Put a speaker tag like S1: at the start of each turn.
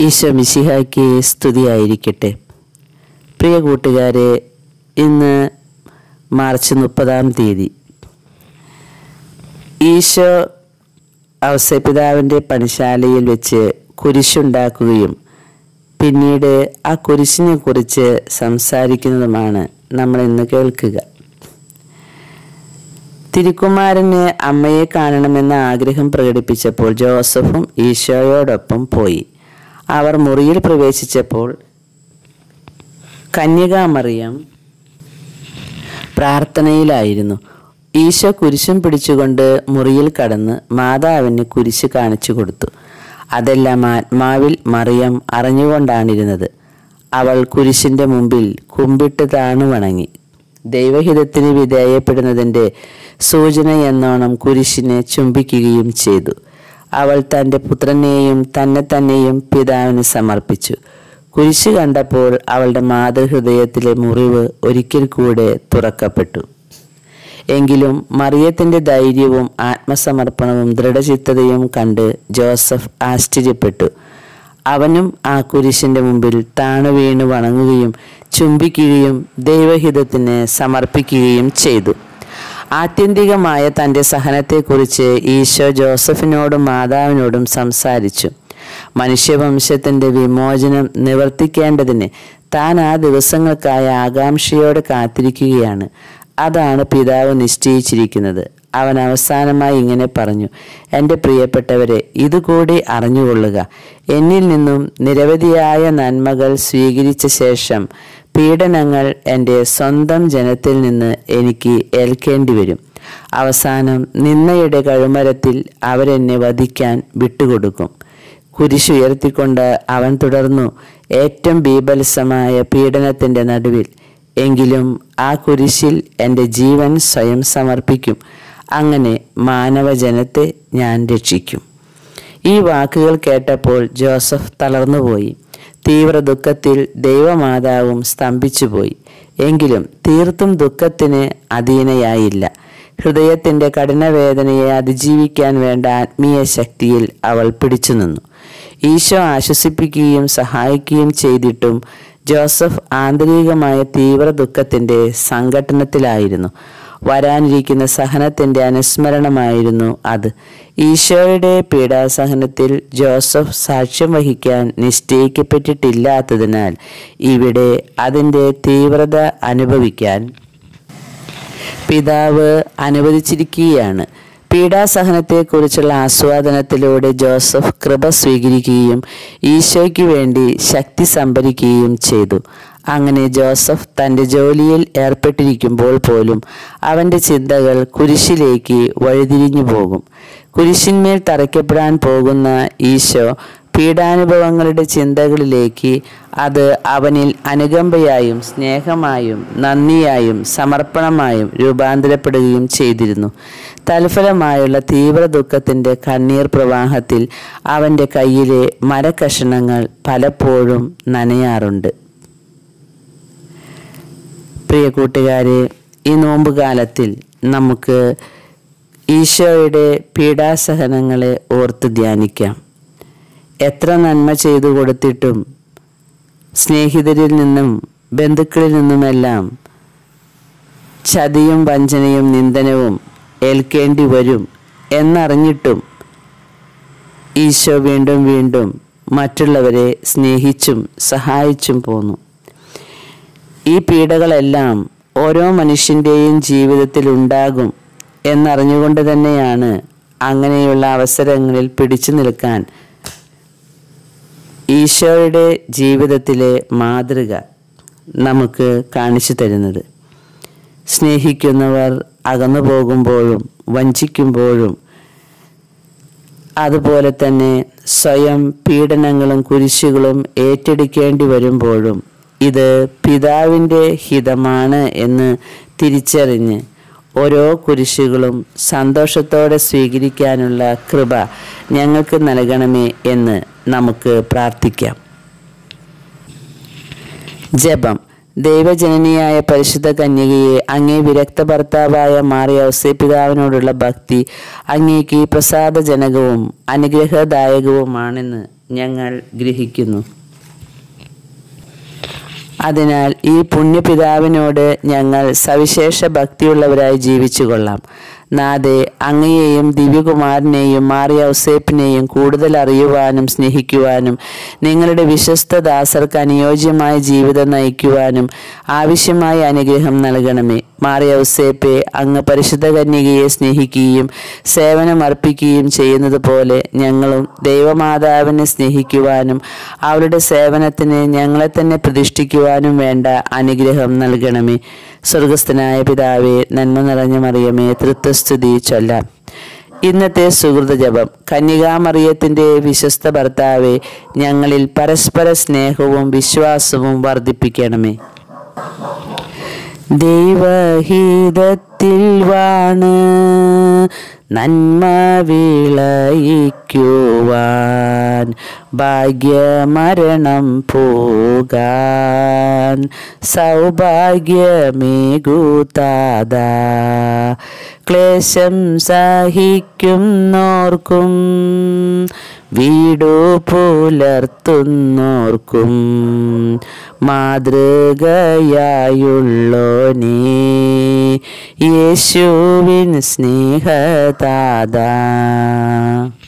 S1: ഈശോ മിശിഹായ്ക്ക് സ്തുതിയായിരിക്കട്ടെ പ്രിയ കൂട്ടുകാരെ ഇന്ന് മാർച്ച് മുപ്പതാം തീയതി ഈശോ ഔസപിതാവിൻ്റെ പണിശാലയിൽ വെച്ച് കുരിശുണ്ടാക്കുകയും പിന്നീട് ആ കുരിശിനെ കുറിച്ച് സംസാരിക്കുന്നതുമാണ് നമ്മൾ ഇന്ന് കേൾക്കുക തിരുക്കുമാരന് അമ്മയെ കാണണമെന്ന ആഗ്രഹം പ്രകടിപ്പിച്ചപ്പോൾ ജോസഫും ഈശോയോടൊപ്പം പോയി അവർ മുറിയിൽ പ്രവേശിച്ചപ്പോൾ കന്യകാമറിയം പ്രാർത്ഥനയിലായിരുന്നു ഈശോ കുരിശും പിടിച്ചുകൊണ്ട് മുറിയിൽ കടന്ന് മാതാവിന് കുരിശ് കാണിച്ചു കൊടുത്തു അതെല്ലാം ആത്മാവിൽ മറിയം അറിഞ്ഞുകൊണ്ടാണിരുന്നത് അവൾ കുരിശിന്റെ മുമ്പിൽ കുമ്പിട്ട് താണു വണങ്ങി ദൈവഹിതത്തിന് വിധേയപ്പെടുന്നതിൻ്റെ സൂചന എന്നോണം കുരിശിനെ ചുംബിക്കുകയും ചെയ്തു അവൾ തൻ്റെ പുത്രനെയും തന്നെ തന്നെയും പിതാവിന് സമർപ്പിച്ചു കുരിശ് കണ്ടപ്പോൾ അവളുടെ മാതൃഹൃദയത്തിലെ മുറിവ് ഒരിക്കൽ കൂടെ തുറക്കപ്പെട്ടു എങ്കിലും മറിയത്തിന്റെ ധൈര്യവും ആത്മസമർപ്പണവും ദൃഢചിത്തതയും കണ്ട് ജോസഫ് ആശ്ചര്യപ്പെട്ടു അവനും ആ കുരിശിന്റെ മുമ്പിൽ താണു വീണ് വണങ്ങുകയും ചുംബിക്കുകയും ദൈവഹിതത്തിന് സമർപ്പിക്കുകയും ചെയ്തു ആത്യന്തികമായ തൻ്റെ സഹനത്തെക്കുറിച്ച് ഈശോ ജോസഫിനോടും മാതാവിനോടും സംസാരിച്ചു മനുഷ്യവംശത്തിൻ്റെ വിമോചനം നിവർത്തിക്കേണ്ടതിന് താൻ ആ ദിവസങ്ങൾക്കായ ആകാംക്ഷയോടെ കാത്തിരിക്കുകയാണ് അതാണ് പിതാവ് നിശ്ചയിച്ചിരിക്കുന്നത് അവൻ അവസാനമായി ഇങ്ങനെ പറഞ്ഞു എൻ്റെ പ്രിയപ്പെട്ടവരെ ഇതുകൂടി അറിഞ്ഞുകൊള്ളുക എന്നിൽ നിന്നും നിരവധിയായ നന്മകൾ സ്വീകരിച്ച ശേഷം പീഡനങ്ങൾ എൻ്റെ സ്വന്തം ജനത്തിൽ നിന്ന് എനിക്ക് ഏൽക്കേണ്ടി വരും അവസാനം നിന്നയുടെ കഴുമരത്തിൽ അവരെന്നെ വധിക്കാൻ വിട്ടുകൊടുക്കും കുരിശുയർത്തിക്കൊണ്ട് അവൻ തുടർന്നു ഏറ്റവും ബീഭത്സമായ പീഡനത്തിൻ്റെ നടുവിൽ എങ്കിലും ആ കുരിശിൽ എൻ്റെ ജീവൻ സ്വയം സമർപ്പിക്കും അങ്ങനെ മാനവജനത്തെ ഞാൻ രക്ഷിക്കും ഈ വാക്കുകൾ കേട്ടപ്പോൾ ജോസഫ് തളർന്നുപോയി തീവ്ര ദുഃഖത്തിൽ ദൈവമാതാവും സ്തംഭിച്ചുപോയി എങ്കിലും തീർത്തും ദുഃഖത്തിന് അധീനയായില്ല ഹൃദയത്തിൻ്റെ കഠിനവേദനയെ അതിജീവിക്കാൻ വേണ്ട ആത്മീയ ശക്തിയിൽ അവൾ പിടിച്ചു നിന്നു ഈശോ ആശ്വസിപ്പിക്കുകയും സഹായിക്കുകയും ചെയ്തിട്ടും ജോസഫ് ആന്തരികമായ തീവ്ര ദുഃഖത്തിൻ്റെ സംഘട്ടനത്തിലായിരുന്നു വരാനിരിക്കുന്ന സഹനത്തിൻ്റെ അനുസ്മരണമായിരുന്നു അത് ഈശോയുടെ പീഡാസഹനത്തിൽ ജോസഫ് സാക്ഷ്യം വഹിക്കാൻ നിശ്ചയിക്കപ്പെട്ടിട്ടില്ലാത്തതിനാൽ ഇവിടെ അതിൻ്റെ തീവ്രത അനുഭവിക്കാൻ പിതാവ് അനുവദിച്ചിരിക്കുകയാണ് പീഡാസഹനത്തെക്കുറിച്ചുള്ള ആസ്വാദനത്തിലൂടെ ജോസഫ് കൃപ സ്വീകരിക്കുകയും ഈശോയ്ക്ക് വേണ്ടി ശക്തി സംഭരിക്കുകയും ചെയ്തു അങ്ങനെ ജോസഫ് തൻ്റെ ജോലിയിൽ ഏർപ്പെട്ടിരിക്കുമ്പോൾ പോലും അവൻ്റെ ചിന്തകൾ കുരിശിലേക്ക് വഴിതിരിഞ്ഞു പോകും കുരിശിന്മേൽ തറയ്ക്കപ്പെടാൻ പോകുന്ന ഈശോ പീഡാനുഭവങ്ങളുടെ ചിന്തകളിലേക്ക് അത് അവനിൽ അനുകമ്പയായും സ്നേഹമായും നന്ദിയായും സമർപ്പണമായും രൂപാന്തരപ്പെടുകയും ചെയ്തിരുന്നു തൽഫലമായുള്ള തീവ്ര ദുഃഖത്തിൻ്റെ കണ്ണീർ പ്രവാഹത്തിൽ അവൻ്റെ കയ്യിലെ മരക്കഷണങ്ങൾ പലപ്പോഴും നനയാറുണ്ട് പ്രിയ കൂട്ടുകാരെ ഈ നോമ്പുകാലത്തിൽ നമുക്ക് ഈശോയുടെ പീഡാസഹനങ്ങളെ ഓർത്ത് ധ്യാനിക്കാം എത്ര നന്മ ചെയ്തു കൊടുത്തിട്ടും സ്നേഹിതരിൽ നിന്നും ബന്ധുക്കളിൽ നിന്നുമെല്ലാം ചതിയും വഞ്ചനയും നിന്ദനവും ഏൽക്കേണ്ടി വരും എന്നറിഞ്ഞിട്ടും ഈശോ വീണ്ടും വീണ്ടും മറ്റുള്ളവരെ സ്നേഹിച്ചും സഹായിച്ചും പോന്നു ഈ പീഡകളെല്ലാം ഓരോ മനുഷ്യൻ്റെയും ജീവിതത്തിൽ ഉണ്ടാകും എന്നറിഞ്ഞുകൊണ്ട് തന്നെയാണ് അങ്ങനെയുള്ള അവസരങ്ങളിൽ പിടിച്ചു നിൽക്കാൻ ഈശോയുടെ ജീവിതത്തിലെ മാതൃക നമുക്ക് കാണിച്ചു തരുന്നത് സ്നേഹിക്കുന്നവർ അകന്നു പോകുമ്പോഴും വഞ്ചിക്കുമ്പോഴും അതുപോലെ തന്നെ സ്വയം പീഡനങ്ങളും കുരിശുകളും ഏറ്റെടുക്കേണ്ടി വരുമ്പോഴും ഇത് പിതാവിൻ്റെ ഹിതമാണ് എന്ന് തിരിച്ചറിഞ്ഞ് ഓരോ കുരിശുകളും സന്തോഷത്തോടെ സ്വീകരിക്കാനുള്ള കൃപ ഞങ്ങൾക്ക് നൽകണമേ എന്ന് നമുക്ക് പ്രാർത്ഥിക്കാം ജപം ദൈവജനനിയായ പരിശുദ്ധ കന്യകയെ അങ്ങേ വിരക്ത ഭർത്താവായ മാറിയ ഔസേപിതാവിനോടുള്ള ഭക്തി അങ്ങേക്ക് പ്രസാദജനകവും അനുഗ്രഹദായകവുമാണെന്ന് ഞങ്ങൾ ഗ്രഹിക്കുന്നു അതിനാൽ ഈ പുണ്യപിതാവിനോട് ഞങ്ങൾ സവിശേഷ ഭക്തിയുള്ളവരായി ജീവിച്ചു കൊള്ളാം നാദെ അങ്ങയെയും ദിവ്യകുമാരനെയും മാറിയ ഔസേപ്പിനെയും കൂടുതൽ അറിയുവാനും സ്നേഹിക്കുവാനും നിങ്ങളുടെ വിശ്വസ്ത ദാസർക്ക് അനുയോജ്യമായ ജീവിതം നയിക്കുവാനും ആവശ്യമായ അനുഗ്രഹം നൽകണമേ മാറിയ ഔസേപ്പെ അങ്ങ് പരിശുദ്ധ കന്യകയെ സ്നേഹിക്കുകയും സേവനം അർപ്പിക്കുകയും ചെയ്യുന്നത് പോലെ ഞങ്ങളും ദൈവമാതാവിനെ സ്നേഹിക്കുവാനും അവളുടെ സേവനത്തിന് ഞങ്ങളെ തന്നെ പ്രതിഷ്ഠിക്കുവാനും വേണ്ട അനുഗ്രഹം നൽകണമേ സ്വർഗസ്ഥനായ പിതാവേ നന്മ നിറഞ്ഞ മറിയമേ തൃത്വസ്തുതി ചൊല്ലാം ഇന്നത്തെ സുഹൃത ജപം കന്യകാമറിയത്തിൻ്റെ വിശ്വസ്ത ഭർത്താവെ ഞങ്ങളിൽ പരസ്പര സ്നേഹവും വിശ്വാസവും വർദ്ധിപ്പിക്കണമേ ദൈവഹിതത്തിൽ വാണ് നന്മ വിളയിക്കുവാൻ ഭാഗ്യമരണം പോകാൻ സൗഭാഗ്യമേകൂതാത ക്ലേശം സഹിക്കുന്നോർക്കും വീടു പുലർത്തുന്നോർക്കും മാതൃകയായുള്ളോനേ യേശുവിൻ സ്നേഹതാത